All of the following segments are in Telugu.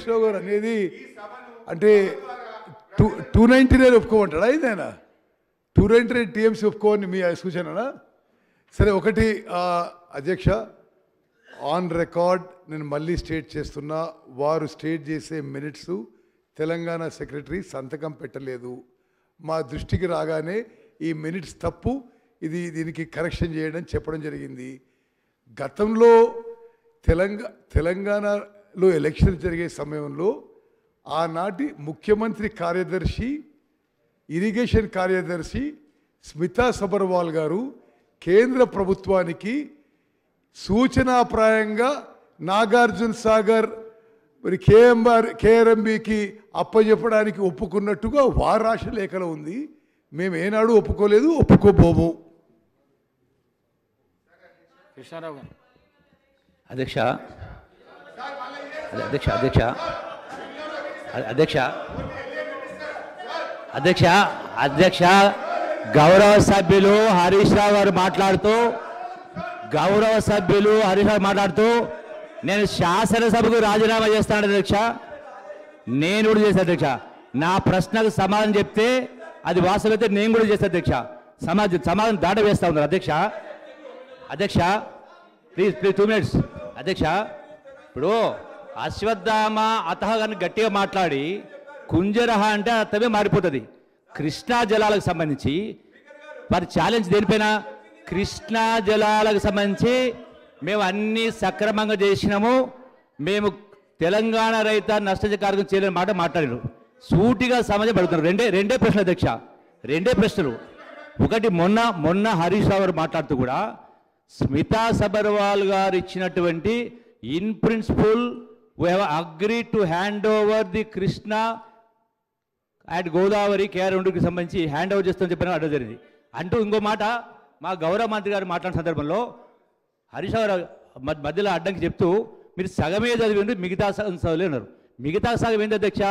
రావు గారు అనేది అంటే టూ టూ నైంటీ నైన్ ఒప్పుకోమంటాడా ఇదేనా టూ నైంటీ నైన్ టీఎంసీ ఒప్పుకోవని మీ సూచననా సరే ఒకటి ఆ, అధ్యక్ష ఆన్ రికార్డ్ నేను మళ్ళీ స్టేట్ చేస్తున్నా వారు స్టేట్ చేసే మినిట్స్ తెలంగాణ సెక్రటరీ సంతకం పెట్టలేదు మా దృష్టికి రాగానే ఈ మినిట్స్ తప్పు ఇది దీనికి కరెక్షన్ చేయడం చెప్పడం జరిగింది గతంలో తెలంగా తెలంగాణలో ఎలక్షన్ జరిగే సమయంలో ఆనాటి ముఖ్యమంత్రి కార్యదర్శి ఇరిగేషన్ కార్యదర్శి స్మితా సబర్వాల్ గారు కేంద్ర ప్రభుత్వానికి సూచనాప్రాయంగా నాగార్జున సాగర్ మరి కేఎంఆర్ కేఆర్ఎంబికి అప్పచెప్పడానికి ఒప్పుకున్నట్టుగా వారాశ లేఖలో ఉంది మేము ఏనాడు ఒప్పుకోలేదు ఒప్పుకోబోము కృష్ణారావు గారు అధ్యక్ష అదే- అధ్యక్ష అధ్యక్ష అ- అధ్యక్ష అధ్యక్ష అధ్యక్ష గౌరవ సభ్యులు హరీష్ రావు గారు మాట్లాడుతూ గౌరవ సభ్యులు హరీష్ రావు మాట్లాడుతూ నేను శాసనసభకు రాజీనామా చేస్తాను అధ్యక్ష నేను కూడా చేస్తాను అధ్యక్ష నా ప్రశ్నకు సమాధానం చెప్తే అది వాస్తవైతే నేను కూడా చేస్తాను అధ్యక్ష సమాజం సమాధానం దాట వేస్తా ఉన్నారు అధ్యక్ష అధ్యక్ష ప్లీజ్ ప్లీజ్ టూ మినిట్స్ అధ్యక్ష ఇప్పుడు అశ్వత్థామ అతహ అని గట్టిగా మాట్లాడి కుంజరహ అంటే అర్థమే మారిపోతుంది కృష్ణా జలాలకు సంబంధించి వారి ఛాలెంజ్ దేనిపైన కృష్ణా జలాలకు సంబంధించి మేము అన్ని సక్రమంగా చేసినాము మేము తెలంగాణ రైత నష్ట కార్యక్రమం చేయలేని మాట మాట్లాడారు సూటిగా సమాజం పడుతున్నారు రెండే రెండే ప్రశ్నలు అధ్యక్ష రెండే ప్రశ్నలు ఒకటి మొన్న మొన్న హరీష్ రావు గారు మాట్లాడుతూ కూడా స్మితా సబర్వాల్ గారు ఇచ్చినటువంటి in principle we have agree to hand over the Krishna and Godavari KR రెండుకి సంబంధించి హ్యాండ్ ఓవర్ చేస్తామని చెప్పిన అడ్డం జరిగింది అంటూ ఇంకో మాట మా గౌరవ మంత్రి గారు మాట్లాడిన సందర్భంలో హరీష్ రావు గారు మధ్య- మధ్యలో అడ్డంకి చెప్తూ మీరు సగమే చదివింది మిగతా సగం చదవలేన్నారు మిగతా సగం ఏంటి అధ్యక్ష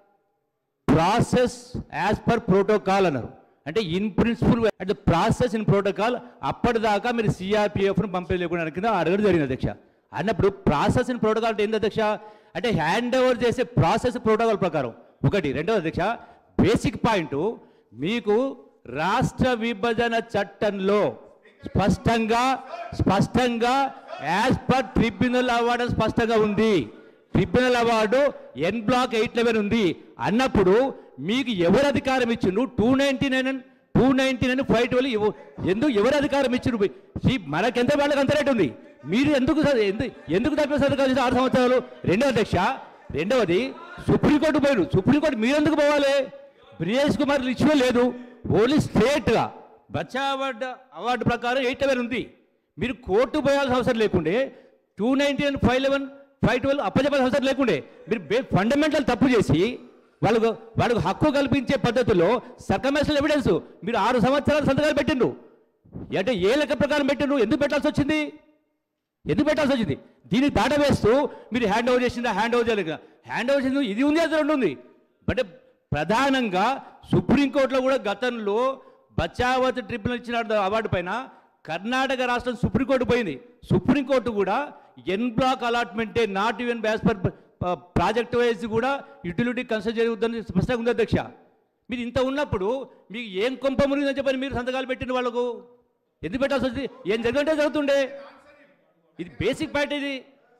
ప్రాసెస్ యాజ్ పర్ ప్రోటోకాల్ అన్నారు అంటే ఇన్ ప్రిన్సిపల్ అంటే ప్రాసెస్ ఇన్ ప్రోటోకాల్ అప్పటిదాకా మీరు సిఆర్పిఎఫ్ను పంపిణీ లేకుండా కింద అడగడం జరిగింది అధ్యక్ష అన్నప్పుడు ప్రాసెస్ ఇన్ ప్రోటోకాల్ అంటే ఏంది అధ్యక్ష అంటే హ్యాండ్ ఓవర్ చేసే ప్రాసెస్ ప్రోటోకాల్ ప్రకారం ఒకటి రెండవ అధ్యక్ష బేసిక్ పాయింట్ మీకు రాష్ట్ర విభజన చట్టంలో స్పష్టంగా స్పష్టంగా యాజ్ పర్ ట్రిబ్యునల్ అవార్డు స్పష్టంగా ఉంది tribunal award en bloc eight eleven ఉంది అన్నప్పుడు మీకు ఎవరు అధికారం ఇచ్చిండు two ninety nine two ninety nine five twelve ఎందుకు ఎవరు అధికారం ఇచ్చిండు ఈ మనకెంత వాళ్ళకి అంత రేటు ఉంది మీరు ఎందుకు స- ఎందు- ఎందుకు తక్కువ సర్కారు చేసిన ఆరు సంవత్సరాలు రెండవ అధ్యక్ష రెండవది సుప్రీంకోర్టు పోయారు సుప్రీంకోర్టు మీరు ఎందుకు పోవాలి బ్రిజేష్ కుమార్ ఇచ్చిన లేదు ఓన్లీ స్ట్రేట్గా బచ్చా అవార్డు అవార్డు ప్రకారం ఎయిట్ లెవెన్ ఉంది మీరు కోర్టు పోయాల్సిన అవసరం లేకుండే two ninety and five eleven five twelve అప్పచెప్పాల్సిన అవసరం లేకుండే మీరు ఫండమెంటల్ తప్పు చేసి వాళ్ళకు వాళ్ళకు హక్కు కల్పించే పద్ధతిలో సర్కమేషనల్ ఎవిడెన్స్ మీరు ఆరు సంవత్సరాలు సంతకాలు పెట్టిండ్రు అంటే ఏ లెక్క ప్రకారం పెట్టిండ్రు ఎందుకు పెట్టాల్సి వచ్చింది ఎందుకు పెట్టాల్సి వచ్చింది దీన్ని దాట వేస్తూ మీరు హ్యాండ్ ఓవర్ చేసిందా హ్యాండ్ ఓవర్ చేయలేదు హ్యాండ్ ఓవర్ చేసింది ఇది ఉంది అది రెండు ఉంది అంటే ప్రధానంగా సుప్రీంకోర్టులో కూడా గతంలో బచావత్ ట్రిబ్యునల్ ఇచ్చిన అవార్డు పైన కర్ణాటక రాష్ట్రం సుప్రీంకోర్టు పోయింది సుప్రీంకోర్టు కూడా ఎన్ బ్లాక్ అలాట్మెంటే not even base per project wise కూడా యూటిలిటీ కన్సిడర్ చేయవద్దని స్పష్టంగా ఉంది అధ్యక్ష మీరు ఇంత ఉన్నప్పుడు మీకు ఏం కొంప మురిగిందని చెప్పని మీరు సంతకాలు పెట్టిన వాళ్ళకు ఎందుకు పెట్టాల్సి వచ్చింది ఏం జరిగింటే జరుగుతుండే ఇది బేసిక్ పాయింట్ ఇది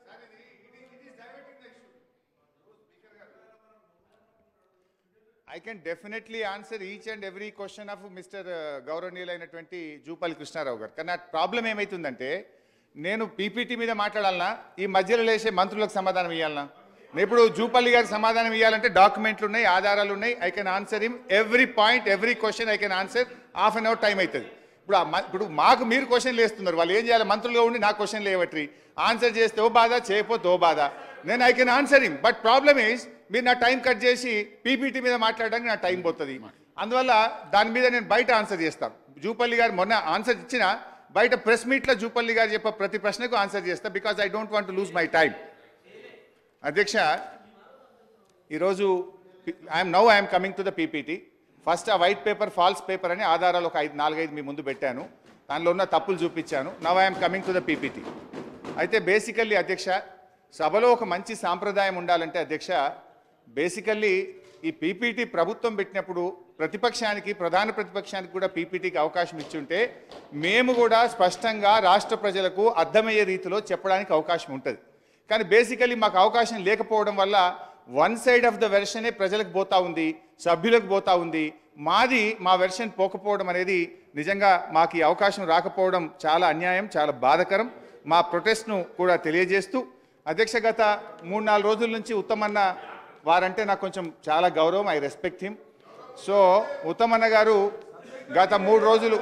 I can definitely answer each and every question of mister గౌరవనీయులైనటువంటి జూపల్లి కృష్ణారావు గారు కానీ నా ప్రాబ్లం ఏమవుతుందంటే నేను పీపీటీ మీద మాట్లాడాలనా ఈ మధ్యలో లేచే మంత్రులకు సమాధానం ఇవ్వాలనా నేను ఇప్పుడు జూపల్లి గారికి సమాధానం ఇవ్వాలంటే డాక్యుమెంట్లు ఉన్నాయి ఆధారాలు ఉన్నాయి I can answer him every point every question I can answer half an hour time అవుతుంది ఇప్పుడు ఆ మ- ఇప్పుడు మాకు మీరు క్వశ్చన్లు వేస్తున్నారు వాళ్ళు ఏం చేయాలి మంత్రులుగా ఉండి నా క్వశ్చన్లు వేయవట్రి ఆన్సర్ చేస్తే ఓ బాధ చేయకపోతే ఓ బాధ నేను I can answer him but problem is మీరు నా టైం కట్ చేసి పీపీటీ మీద మాట్లాడడానికి నా టైం పోతుంది అందువల్ల దాని మీద నేను బయట ఆన్సర్ చేస్తాను జూపల్లి గారు మొన్న ఆన్సర్ ఇచ్చిన బయట ప్రెస్ మీట్లో జూపల్లి గారు చెప్పే ప్రతి ప్రశ్నకు ఆన్సర్ చేస్తా because I don't want lose my time అధ్యక్ష ఈరోజు I'm now I'm coming to the PPT first ఆ వైట్ పేపర్ ఫాల్స్ పేపర్ అని ఆధారాలు ఒక ఐదు నాలుగైదు మీ ముందు పెట్టాను దానిలో ఉన్న తప్పులు చూపించాను now I'm coming to the PPT అయితే బేసికల్లీ అధ్యక్ష సభలో ఒక మంచి సాంప్రదాయం ఉండాలంటే అధ్యక్ష బేసికల్లీ ఈ పీపీటీ ప్రభుత్వం పెట్టినప్పుడు ప్రతిపక్షానికి ప్రధాన ప్రతిపక్షానికి కూడా పీపీటీకి అవకాశం ఇచ్చుంటే మేము కూడా స్పష్టంగా రాష్ట్ర ప్రజలకు అర్థమయ్యే రీతిలో చెప్పడానికి అవకాశం ఉంటుంది కానీ బేసికలీ మాకు అవకాశం లేకపోవడం వల్ల వన్ సైడ్ ఆఫ్ ద వెర్షనే ప్రజలకు పోతా ఉంది సభ్యులకు పోతా ఉంది మాది మా వెర్షన్ పోకపోవడం అనేది నిజంగా మాకు ఈ అవకాశం రాకపోవడం చాలా అన్యాయం చాలా బాధకరం మా ప్రొటెస్ట్ను కూడా తెలియజేస్తూ అధ్యక్ష గత మూడు నాలుగు రోజుల నుంచి ఉత్తమన్న వారంటే నాకు కొంచెం చాలా గౌరవం ఐ రెస్పెక్ట్ హిమ్ సో ఉత్తమన్న గారు గత మూడు రోజులు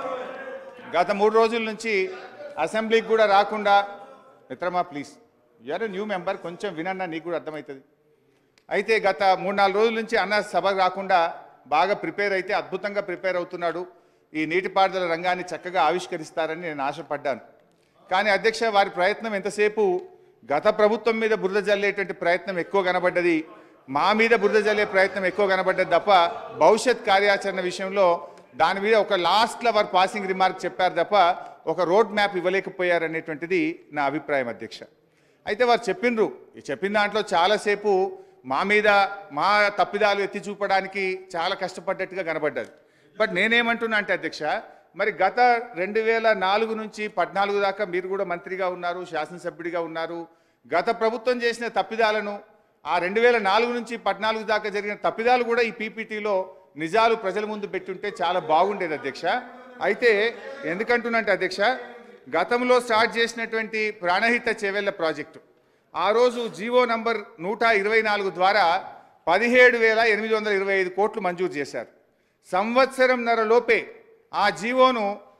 గత మూడు రోజుల నుంచి అసెంబ్లీకి కూడా రాకుండా మిత్రమా ప్లీజ్ యూఆర్ న్యూ మెంబర్ కొంచెం వినన్నా నీకు కూడా అర్థమవుతుంది అయితే గత మూడు నాలుగు రోజుల నుంచి అన్న సభ రాకుండా బాగా ప్రిపేర్ అయితే అద్భుతంగా ప్రిపేర్ అవుతున్నాడు ఈ నీటిపారుదల రంగాన్ని చక్కగా ఆవిష్కరిస్తారని నేను ఆశపడ్డాను కానీ అధ్యక్ష వారి ప్రయత్నం ఎంతసేపు గత ప్రభుత్వం మీద బురద జల్లేటువంటి ప్రయత్నం ఎక్కువ కనబడ్డది మా మీద బురద జల్లే ప్రయత్నం ఎక్కువ కనబడ్డది తప్ప భవిష్యత్ కార్యాచరణ విషయంలో దాని మీద ఒక లాస్ట్లో వారు పాసింగ్ రిమార్క్ చెప్పారు తప్ప ఒక రోడ్ మ్యాప్ ఇవ్వలేకపోయారు అనేటువంటిది నా అభిప్రాయం అధ్యక్ష అయితే వారు చెప్పిండ్రు ఈ చెప్పిన దాంట్లో చాలాసేపు మా మీద మా తప్పిదాలు ఎత్తి చూపడానికి చాలా కష్టపడ్డట్టుగా కనబడ్డది బట్ నేనేమంటున్నా అంటే అధ్యక్ష మరి గత రెండు వేల నాలుగు నుంచి పద్నాలుగు దాకా మీరు కూడా మంత్రిగా ఉన్నారు శాసనసభ్యుడిగా ఉన్నారు గత ప్రభుత్వం చేసిన తప్పిదాలను ఆ రెండు వేల నాలుగు నుంచి పద్నాలుగు దాకా జరిగిన తప్పిదాలు కూడా ఈ పీపీటీలో నిజాలు ప్రజల ముందు పెట్టుంటే చాలా బాగుండేది అధ్యక్ష అయితే ఎందుకంటున్నంటే అధ్యక్ష గతంలో స్టార్ట్ చేసినటువంటి ప్రాణహిత చేవెళ్ల ప్రాజెక్టు ఆ రోజు జీవో నంబర్ నూట ఇరవై నాలుగు ద్వారా పదిహేడు వేల ఎనిమిది వందల ఇరవై ఐదు కోట్లు మంజూరు చేశారు సంవత్సరంన్నర లోపే ఆ జీవోను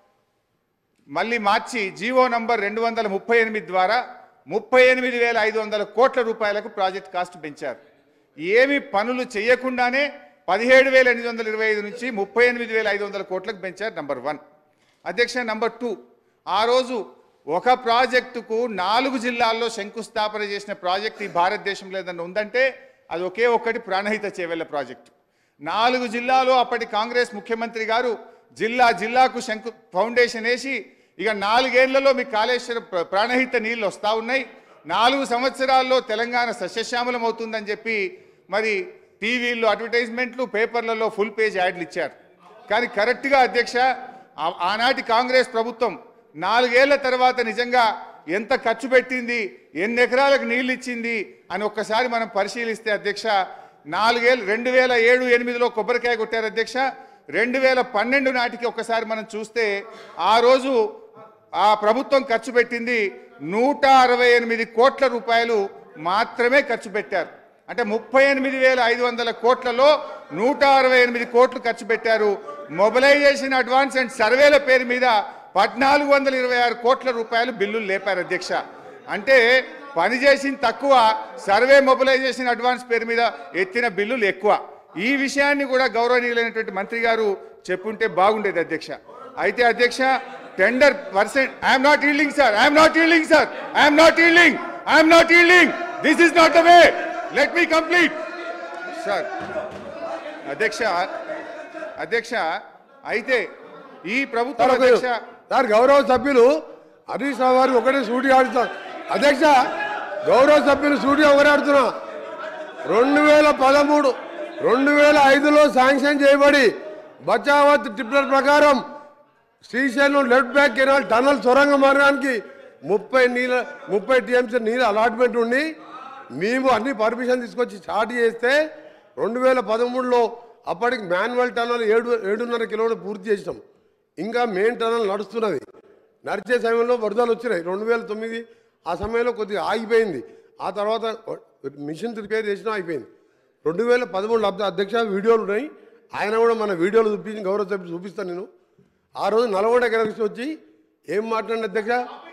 మళ్ళీ మార్చి జీవో నంబర్ రెండు వందల ముప్పై ఎనిమిది ద్వారా ముప్పై ఎనిమిది వేల ఐదు వందల కోట్ల రూపాయలకు ప్రాజెక్ట్ కాస్ట్ పెంచారు ఏమి పనులు చేయకుండానే పదిహేడు వేల ఎనిమిది వందల ఇరవై ఐదు నుంచి ముప్పై ఎనిమిది వేల ఐదు వందల కోట్లకు పెంచారు నంబర్ వన్ అధ్యక్ష నంబర్ టూ ఆ రోజు ఒక ప్రాజెక్టుకు నాలుగు జిల్లాల్లో శంకుస్థాపన చేసిన ప్రాజెక్ట్ ఈ భారతదేశంలో ఏదన్నా ఉందంటే అది ఒకే ఒక్కటి ప్రాణహిత చేవెళ్ళ ప్రాజెక్టు నాలుగు జిల్లాలో అప్పటి కాంగ్రెస్ ముఖ్యమంత్రి గారు జిల్లా జిల్లాకు శంకు ఫౌండేషన్ వేసి ఇక నాలుగేళ్లలో మీ కాళేశ్వర ప్ర- ప్రాణహిత నీళ్ళు వస్తూ ఉన్నాయి నాలుగు సంవత్సరాల్లో తెలంగాణ సస్యశ్యామలం అవుతుందని చెప్పి మరి టీవీల్లో అడ్వర్టైజ్మెంట్లు పేపర్లలో ఫుల్ పేజ్ యాడ్లు ఇచ్చారు కానీ కరెక్ట్గా అధ్యక్ష ఆ- ఆనాటి కాంగ్రెస్ ప్రభుత్వం నాలుగేళ్ల తర్వాత నిజంగా ఎంత ఖర్చు పెట్టింది ఎన్ని ఎకరాలకు నీళ్ళు ఇచ్చింది అని ఒక్కసారి మనం పరిశీలిస్తే అధ్యక్ష నాలుగేళ్ళు రెండు వేల ఏడు ఎనిమిదిలో కొబ్బరికాయ కొట్టారు అధ్యక్ష రెండు వేల పన్నెండు నాటికి ఒక్కసారి మనం చూస్తే ఆ రోజు ఆ ప్రభుత్వం ఖర్చు పెట్టింది నూట అరవై ఎనిమిది కోట్ల రూపాయలు మాత్రమే ఖర్చు పెట్టారు అంటే ముప్పై ఎనిమిది వేల ఐదు వందల కోట్లలో నూట అరవై ఎనిమిది కోట్లు ఖర్చు పెట్టారు మొబిలైజేషన్ అడ్వాన్స్ అండ్ సర్వేల పేరు మీద పద్నాలుగు వందల ఇరవై ఆరు కోట్ల రూపాయలు బిల్లులు లేపారు అధ్యక్ష అంటే పని చేసింది తక్కువ సర్వే మొబిలైజేషన్ అడ్వాన్స్ పేరు మీద ఎత్తిన బిల్లులు ఎక్కువ ఈ విషయాన్ని కూడా గౌరవనీయులైనటువంటి మంత్రి గారు చెప్పుంటే బాగుండేది అధ్యక్ష అయితే అధ్యక్ష tender percent I'm not yielding sir I'm not yielding sir I'm not yielding I'm not yielding this is not the way let me complete sir అధ్యక్ష అధ్యక్ష అయితే ఈ ప్రభుత్వం సార్, ఒక- అధ్యక్ష సార్ గౌరవ సభ్యులు హరీష్ రావు గారు ఒకటే సూటి ఆడుతున్నారు అధ్యక్ష గౌరవ సభ్యులు సూటి ఒకరే ఆడుతున్నా రెండు వేల పదమూడు రెండు వేల ఐదులో శాంక్షన్ చేయబడి బచావత్ ట్రిప్లర్ ప్రకారం Srisailam left bank canal tunnel సొరంగ మార్గానికి ముప్పై నీళ్ళ ముప్పై టీఎంసీ నీళ్ళ అలాట్మెంట్ ఉండి మేము అన్ని పర్మిషన్ తీసుకొచ్చి స్టార్ట్ చేస్తే రెండు వేల పదమూడులో అప్పటికి మాన్యువల్ టనల్ ఏడు ఏడున్నర కిలోమీటర్ పూర్తి చేసినాం ఇంకా మెయిన్ టనల్ నడుస్తున్నది నడిచే సమయంలో వరదలు వచ్చినాయి రెండు వేల తొమ్మిది ఆ సమయంలో కొద్దిగా ఆగిపోయింది ఆ తర్వాత మిషన్ రిపేర్ చేసినా అయిపోయింది రెండు వేల పదమూడులో అధ్య- అధ్యక్ష వీడియోలు ఉన్నాయి ఆయన కూడా మన వీడియోలు చూపించి గౌరవ సభ్యులు చూపిస్తాను నేను ఆ రోజు నల్గొండ గెలక్షన్ వచ్చి ఏం మాట్లాడిన అధ్యక్ష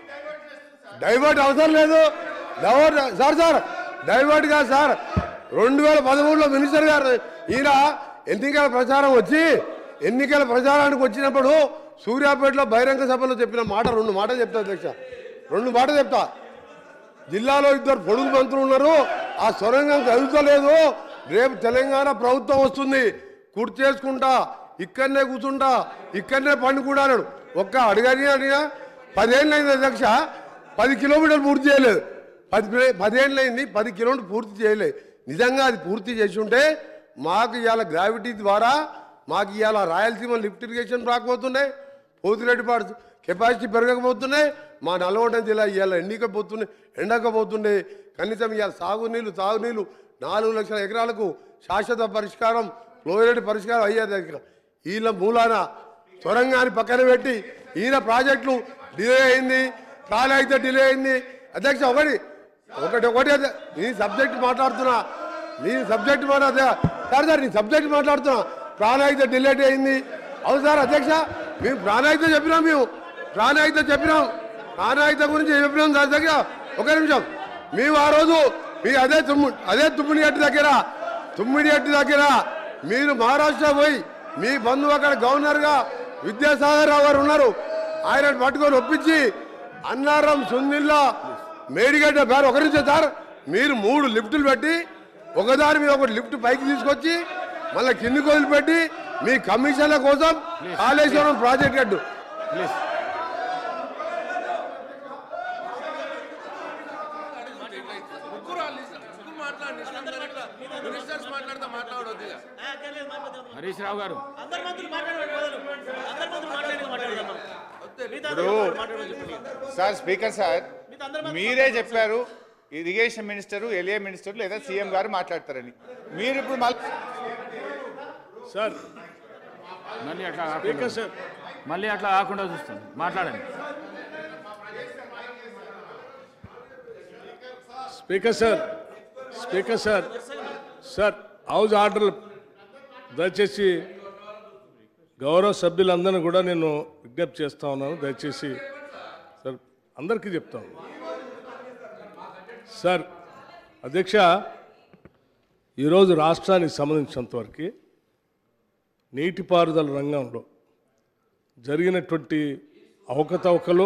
డైవర్ట్ అవసరం లేదు డైవర్ట్ సార్ సార్ డైవర్ట్ కాదు సార్ రెండు వేల పదమూడులో మినిస్టర్ గారు ఈయన ఎన్నికల ప్రచారం వచ్చి ఎన్నికల ప్రచారానికి వచ్చినప్పుడు సూర్యాపేటలో బహిరంగ సభలో చెప్పిన మాట రెండు మాటలు చెప్తా అధ్యక్ష రెండు మాటలు చెప్తా జిల్లాలో ఇద్దరు పొడుగు మంత్రులు ఉన్నారు ఆ సొరంగం కదులుతలేదు రేపు తెలంగాణ ప్రభుత్వం వస్తుంది కుర్చీ చేసుకుంటా ఇక్కడనే కూర్చుంటా ఇక్కడనే పండుకున్నాడు ఒక్క అడిగని అడిగా పదేళ్ళు అయింది అధ్యక్ష పది కిలోమీటర్లు పూర్తి చేయలేదు పది ప్లే- పదేళ్ళు అయింది పది కిలోమీటర్లు పూర్తి చేయలే నిజంగా అది పూర్తి చేసి ఉంటే మాకు ఇవాళ గ్రావిటీ ద్వారా మాకు ఇవాళ రాయలసీమ లిఫ్ట్ ఇరిగేషన్ రాకపోతుండే పోతిరెడ్డిపాడు కెపాసిటీ పెరగకపోతున్నాయి మా నల్గొండ జిల్లా ఇవాళ ఎండికపోతుండే ఎండకపోతుండే కనీసం ఇవాళ సాగునీళ్ళు తాగునీళ్ళు నాలుగు లక్షల ఎకరాలకు శాశ్వత పరిష్కారం ఫ్లోరైడ్ పరిష్కారం అయ్యేది దగ్గర వీళ్ళ మూలాన సొరంగాన్ని పక్కన పెట్టి ఈయన ప్రాజెక్టులు డిలే అయింది కాలే అయితే డిలే అయింది అధ్యక్ష ఒకటి ఒకటి ఒకటి అదే నీ సబ్జెక్ట్ మాట్లాడుతున్నా నీ సబ్జెక్ట్ మాట్లాడుతున్నా సార్ సార్ నీ సబ్జెక్ట్ మాట్లాడుతున్నా ప్రాణాయిత డిలేట్ అయింది అవును సార్ అధ్యక్ష మేము ప్రాణాయిత చెప్పినాం మేము ప్రాణాయిత చెప్పినాం ప్రాణాయిత గురించి చెప్పినాం సార్ దగ్గర ఒక నిమిషం మేము ఆ రోజు మీ అదే తుమ్ము అదే తుమ్మిడిగట్టు దగ్గర తుమ్మిడిగట్టు దగ్గర మీరు మహారాష్ట్ర పోయి మీ బంధువు అక్కడ గవర్నర్గా విద్యాసాగర్ రావు గారు ఉన్నారు ఆయన పట్టుకొని ఒప్పించి అన్నారం సుందిల్లా మేడిగడ్డ పేరు ఒక నిమిషం సార్ మీరు మూడు లిఫ్టులు పెట్టి ఒకదాని మీద ఒకటి లిఫ్ట్ పైకి తీసుకొచ్చి మళ్ళీ కిందికి వదిలిపెట్టి మీ కమిషన్ల కోసం కాళేశ్వరం ప్రాజెక్ట్ కట్టు ప్లీజ్ హరీష్ రావు గారు అందరు మంత్రులు మాట్లాడండి మొదలు. అందరు మంత్రులు మాట్లాడి మాట్లాడదాం మిగతా ఇప్పుడు మాట్లాడమని చెప్పండి. సార్ స్పీకర్ సార్ మిగతా అందరు మంత్రులు మీరే చెప్పారు ఇరిగేషన్ మినిస్టరు ఎలియా మినిస్టర్ లేదా సీఎం గారు మాట్లాడతారని మీరు ఇప్పుడు మళ్ళీ సార్ మళ్ళీ అట్లా కాకుండా స్పీకర్ సార్ మళ్ళీ అట్లా కాకుండా చూస్తాను మాట్లాడండి speaker sir speaker sir sir house order దయచేసి గౌరవ సభ్యులందరినీ కూడా నేను విజ్ఞప్తి చేస్తా ఉన్నాను దయచేసి సార్ అందరికీ చెప్తాను సార్ అధ్యక్ష ఈరోజు రాష్ట్రానికి సంబంధించినంతవరకు నీటిపారుదల రంగంలో జరిగినటువంటి అవకతవకలు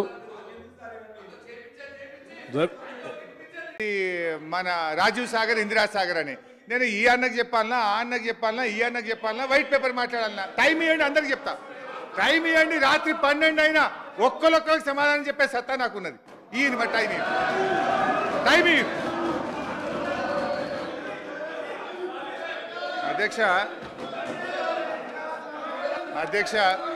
జర్ ఈ మన రాజీవ్ సాగర్ ఇందిరా సాగర్ అని నేను ఈ అన్నకు చెప్పాలనా ఆ అన్నకు చెప్పాలనా ఈ అన్నకు చెప్పాలనా వైట్ పేపర్ మాట్లాడాలనా టైం ఇవ్వండి అందరికి చెప్తా టైం ఇవ్వండి రాత్రి పన్నెండు అయినా ఒక్కరొక్కరికి సమాధానం చెప్పే సత్తా నాకున్నది ఈయన మరి టైం ఇవ్వండి టైం ఇవ్వండి అధ్యక్ష అధ్యక్ష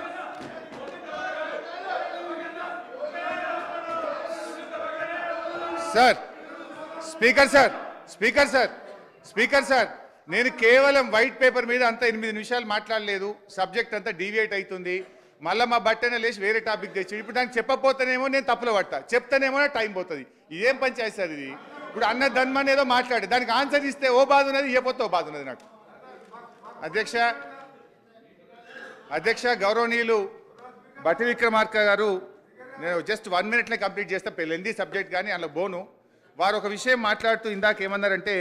sir speaker sir speaker sir speaker sir నేను కేవలం వైట్ పేపర్ మీద అంత ఎనిమిది నిమిషాలు మాట్లాడలేదు సబ్జెక్ట్ అంతా డీవియేట్ అవుతుంది మళ్ళీ మా బట్టనే లేచి వేరే టాపిక్ తెచ్చి ఇప్పుడు దానికి చెప్పకపోతేనేమో నేను తప్పులో పడతా చెప్తానేమో నా టైం పోతుంది ఇదేం పంచాయతీ సార్ ఇది ఇప్పుడు అన్న ధన్మన్ ఏదో మాట్లాడే దానికి ఆన్సర్ ఇస్తే ఓ బాధ ఉన్నది ఇవ్వకపోతే ఓ బాధ ఉన్నది నాకు అధ్యక్ష అధ్యక్ష గౌరవనీయులు బట్టి విక్రమార్క గారు నేను జస్ట్ వన్ మినిట్లే కంప్లీట్ చేస్తే పెళ్ళింది సబ్జెక్ట్ కానీ అందులో బోను వారు ఒక విషయం మాట్లాడుతూ ఇందాక ఏమన్నారంటే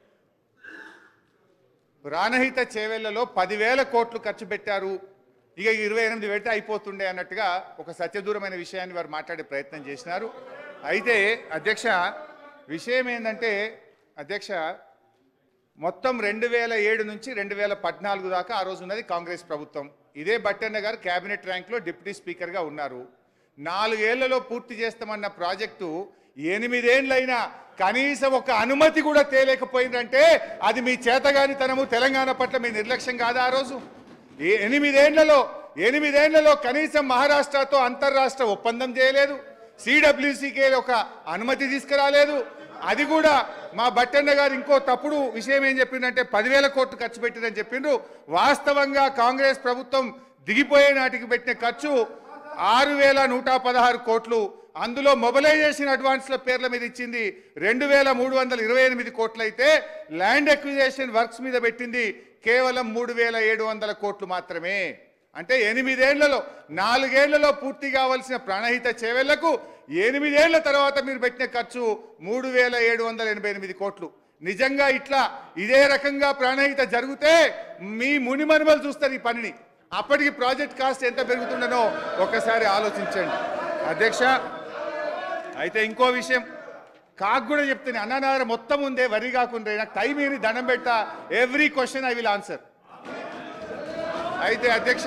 ప్రాణహిత చేవెళ్లలో పదివేల కోట్లు ఖర్చు పెట్టారు ఇక ఇరవై ఎనిమిది పెడితే అయిపోతుండే అన్నట్టుగా ఒక సత్యదూరమైన విషయాన్ని వారు మాట్లాడే ప్రయత్నం చేసినారు అయితే అధ్యక్ష విషయం ఏంటంటే అధ్యక్ష మొత్తం రెండు వేల ఏడు నుంచి రెండు వేల పద్నాలుగు దాకా ఆ రోజు ఉన్నది కాంగ్రెస్ ప్రభుత్వం ఇదే బట్టన్న గారు కేబినెట్ ర్యాంక్లో డిప్యూటీ స్పీకర్గా ఉన్నారు నాలుగేళ్లలో పూర్తి చేస్తామన్న ప్రాజెక్టు ఎనిమిదేండ్లైనా కనీసం ఒక అనుమతి కూడా తేలేకపోయిందంటే అది మీ చేతగానితనము తెలంగాణ పట్ల మీ నిర్లక్ష్యం కాదా ఆ రోజు ఈ ఎనిమిదేండ్లలో ఎనిమిదేండ్లలో కనీసం మహారాష్ట్రతో అంతర్రాష్ట్ర ఒప్పందం చేయలేదు సిడబ్ల్యూసీకే ఒక అనుమతి తీసుకురాలేదు అది కూడా మా బట్టన్న గారు ఇంకో తప్పుడు విషయం ఏం చెప్పిందంటే పదివేల కోట్లు ఖర్చు పెట్టిందని చెప్పిండ్రు వాస్తవంగా కాంగ్రెస్ ప్రభుత్వం దిగిపోయే నాటికి పెట్టిన ఖర్చు ఆరు వేల నూట పదహారు కోట్లు అందులో మొబిలైజేషన్ అడ్వాన్స్ల పేర్ల మీద ఇచ్చింది రెండు వేల మూడు వందల ఇరవై ఎనిమిది కోట్లు అయితే ల్యాండ్ అక్విజేషన్ వర్క్స్ మీద పెట్టింది కేవలం మూడు వేల ఏడు వందల కోట్లు మాత్రమే అంటే ఎనిమిదేళ్లలో నాలుగేళ్లలో పూర్తి కావాల్సిన ప్రాణహిత చేవెళ్లకు ఎనిమిదేళ్ల తర్వాత మీరు పెట్టిన ఖర్చు మూడు వేల ఏడు వందల ఎనభై ఎనిమిది కోట్లు నిజంగా ఇట్లా ఇదే రకంగా ప్రాణహిత జరిగితే మీ మునిమనుమలు చూస్తారు ఈ పనిని అప్పటికి ప్రాజెక్ట్ కాస్ట్ ఎంత పెరుగుతుండనో ఒకసారి ఆలోచించండి అధ్యక్ష అయితే ఇంకో విషయం కాకు కూడా చెప్తాను అన్ననార మొత్తం ఉందే వరి కాకుండా నాకు టైం ఏమి దండం పెట్టా every question I will answer అయితే అధ్యక్ష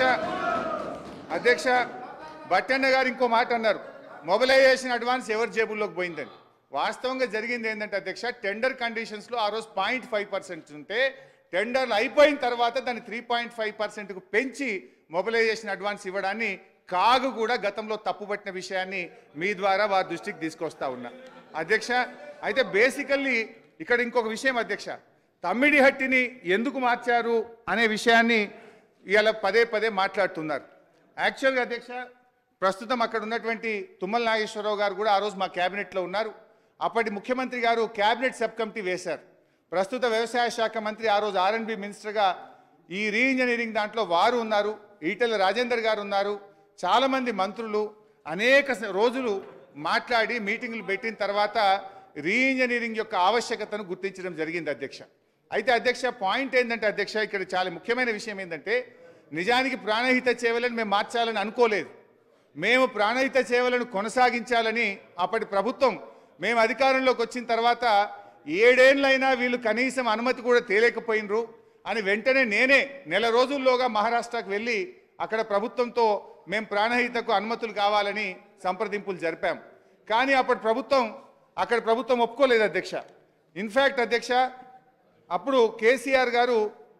అధ్యక్ష బట్టన్న గారు ఇంకో మాట అన్నారు మొబిలైజేషన్ అడ్వాన్స్ ఎవరి జేబుల్లోకి పోయిందని వాస్తవంగా జరిగింది ఏంటంటే అధ్యక్ష టెండర్ కండిషన్స్లో ఆ రోజు పాయింట్ ఫైవ్ పర్సెంట్ ఉంటే టెండర్లు అయిపోయిన తర్వాత దాన్ని త్రీ పాయింట్ ఫైవ్ పర్సెంట్కు పెంచి మొబిలైజేషన్ అడ్వాన్స్ ఇవ్వడాన్ని కాగు కూడా గతంలో తప్పుపట్టిన విషయాన్ని మీ ద్వారా వారి దృష్టికి తీసుకొస్తా ఉన్నా అధ్యక్ష అయితే బేసికల్లీ ఇక్కడ ఇంకొక విషయం అధ్యక్ష తమ్మిడిహట్టిని ఎందుకు మార్చారు అనే విషయాన్ని ఇవాళ పదే పదే మాట్లాడుతున్నారు యాక్చువల్గా అధ్యక్ష ప్రస్తుతం అక్కడ ఉన్నటువంటి తుమ్మల నాగేశ్వరరావు గారు కూడా ఆ రోజు మా క్యాబినెట్లో ఉన్నారు అప్పటి ముఖ్యమంత్రి గారు క్యాబినెట్ సబ్ కమిటీ వేశారు ప్రస్తుత వ్యవసాయ శాఖ మంత్రి ఆ రోజు ఆర్ఎన్బి మినిస్టర్గా ఈ రీఇంజనీరింగ్ దాంట్లో వారు ఉన్నారు ఈటెల రాజేందర్ గారు ఉన్నారు చాలామంది మంత్రులు అనేక స- రోజులు మాట్లాడి మీటింగులు పెట్టిన తర్వాత రీఇంజనీరింగ్ యొక్క ఆవశ్యకతను గుర్తించడం జరిగింది అధ్యక్ష అయితే అధ్యక్ష పాయింట్ ఏంటంటే అధ్యక్ష ఇక్కడ చాలా ముఖ్యమైన విషయం ఏంటంటే నిజానికి ప్రాణహిత సేవలను మేము మార్చాలని అనుకోలేదు మేము ప్రాణహిత సేవలను కొనసాగించాలని అప్పటి ప్రభుత్వం మేము అధికారంలోకి వచ్చిన తర్వాత ఏడేళ్ళైనా వీళ్ళు కనీసం అనుమతి కూడా తేలేకపోయినరు అని వెంటనే నేనే నెల రోజుల్లోగా మహారాష్ట్రకు వెళ్ళి అక్కడ ప్రభుత్వంతో మేము ప్రాణహితకు అనుమతులు కావాలని సంప్రదింపులు జరిపాం కానీ అప్పటి ప్రభుత్వం అక్కడ ప్రభుత్వం ఒప్పుకోలేదు అధ్యక్ష ఇన్ఫ్యాక్ట్ అధ్యక్ష అప్పుడు కేసీఆర్ గారు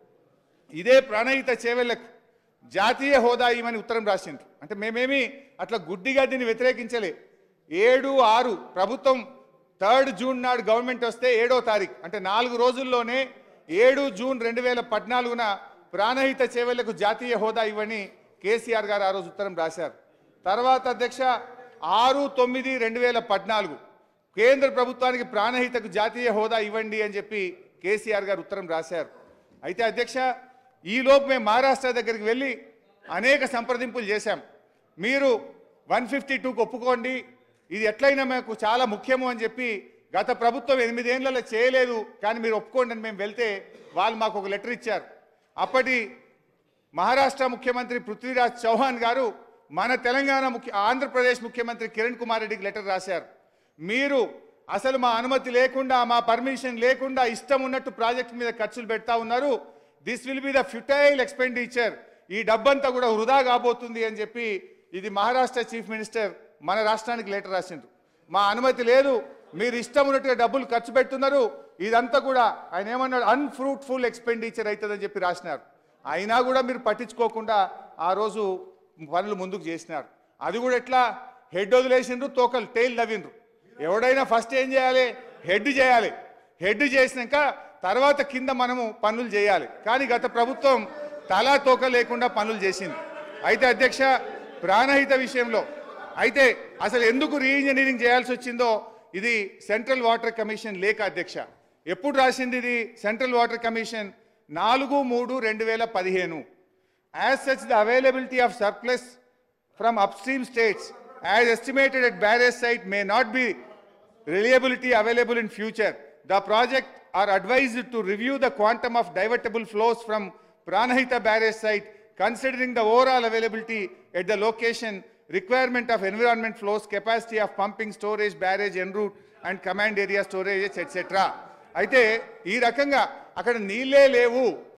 ఇదే ప్రాణహిత చేవెళ్లకు జాతీయ హోదా ఇవ్వమని ఉత్తరం రాసిండ్రు అంటే మేమేమి అట్లా గుడ్డిగా దీన్ని వ్యతిరేకించలే ఏడు ఆరు ప్రభుత్వం థర్డ్ జూన్ నాడు గవర్నమెంట్ వస్తే ఏడో తారీఖు అంటే నాలుగు రోజుల్లోనే ఏడు జూన్ రెండు వేల పద్నాలుగున ప్రాణహిత చేవెళ్లకు జాతీయ హోదా ఇవ్వని కేసీఆర్ గారు ఆ రోజు ఉత్తరం రాశారు తర్వాత అధ్యక్ష ఆరు తొమ్మిది రెండు వేల పద్నాలుగు కేంద్ర ప్రభుత్వానికి ప్రాణహితకు జాతీయ హోదా ఇవ్వండి అని చెప్పి కేసీఆర్ గారు ఉత్తరం రాశారు అయితే అధ్యక్ష ఈలోపు మేము మహారాష్ట్ర దగ్గరికి వెళ్ళి అనేక సంప్రదింపులు చేశాం మీరు వన్ ఫిఫ్టీ టూకి ఒప్పుకోండి ఇది ఎట్లయినా మాకు చాలా ముఖ్యము అని చెప్పి గత ప్రభుత్వం ఎనిమిదేళ్లలో చేయలేదు కానీ మీరు ఒప్పుకోండి అని మేము వెళ్తే వాళ్ళు మాకు ఒక లెటర్ ఇచ్చారు అప్పటి మహారాష్ట్ర ముఖ్యమంత్రి పృథ్వీరాజ్ చౌహాన్ గారు మన తెలంగాణ ముఖ్య ఆంధ్రప్రదేశ్ ముఖ్యమంత్రి కిరణ్ కుమార్ రెడ్డికి లెటర్ రాశారు మీరు అసలు మా అనుమతి లేకుండా మా పర్మిషన్ లేకుండా ఇష్టం ఉన్నట్టు ప్రాజెక్ట్ మీద ఖర్చులు పెడతా ఉన్నారు this will be the futile expenditure ఈ డబ్బంతా కూడా వృధా కాబోతుంది అని చెప్పి ఇది మహారాష్ట్ర చీఫ్ మినిస్టర్ మన రాష్ట్రానికి లెటర్ రాసిండ్రు మా అనుమతి లేదు మీరు ఇష్టం ఉన్నట్టుగా డబ్బులు ఖర్చు పెడుతున్నారు ఇదంతా కూడా ఆయన ఏమన్నాడు అన్ఫ్రూట్ఫుల్ ఎక్స్పెండిచర్ అవుతుందని చెప్పి రాసినారు అయినా కూడా మీరు పట్టించుకోకుండా ఆ రోజు పనులు ముందుకు చేసినారు అది కూడా ఎట్లా హెడ్ వదిలేసిండ్రు తోకలు టైల్ నవ్విండ్రు ఎవడైనా ఫస్ట్ ఏం చేయాలి హెడ్ చేయాలి హెడ్ చేసినాక తర్వాత కింద మనము పనులు చేయాలి కానీ గత ప్రభుత్వం తలా తోక లేకుండా పనులు చేసింది అయితే అధ్యక్ష ప్రాణహిత విషయంలో అయితే అసలు ఎందుకు రీఇంజనీరింగ్ చేయాల్సి వచ్చిందో ఇది సెంట్రల్ వాటర్ కమిషన్ లేక అధ్యక్ష ఎప్పుడు రాసింది ఇది సెంట్రల్ వాటర్ కమిషన్ నాలుగు మూడు రెండు వేల పదిహేను as such the availability of surplus from upstream states as estimated at barrage site may not be reliability available in future. The project are advised to review the quantum of divertible flows from Pranahita barrage site considering the overall availability at the location, requirement of environment flows, capacity of pumping, storage, barrage, en route and command area storage, etc. అయితే ఈ రకంగా అక్కడ నీళ్ళే లేవు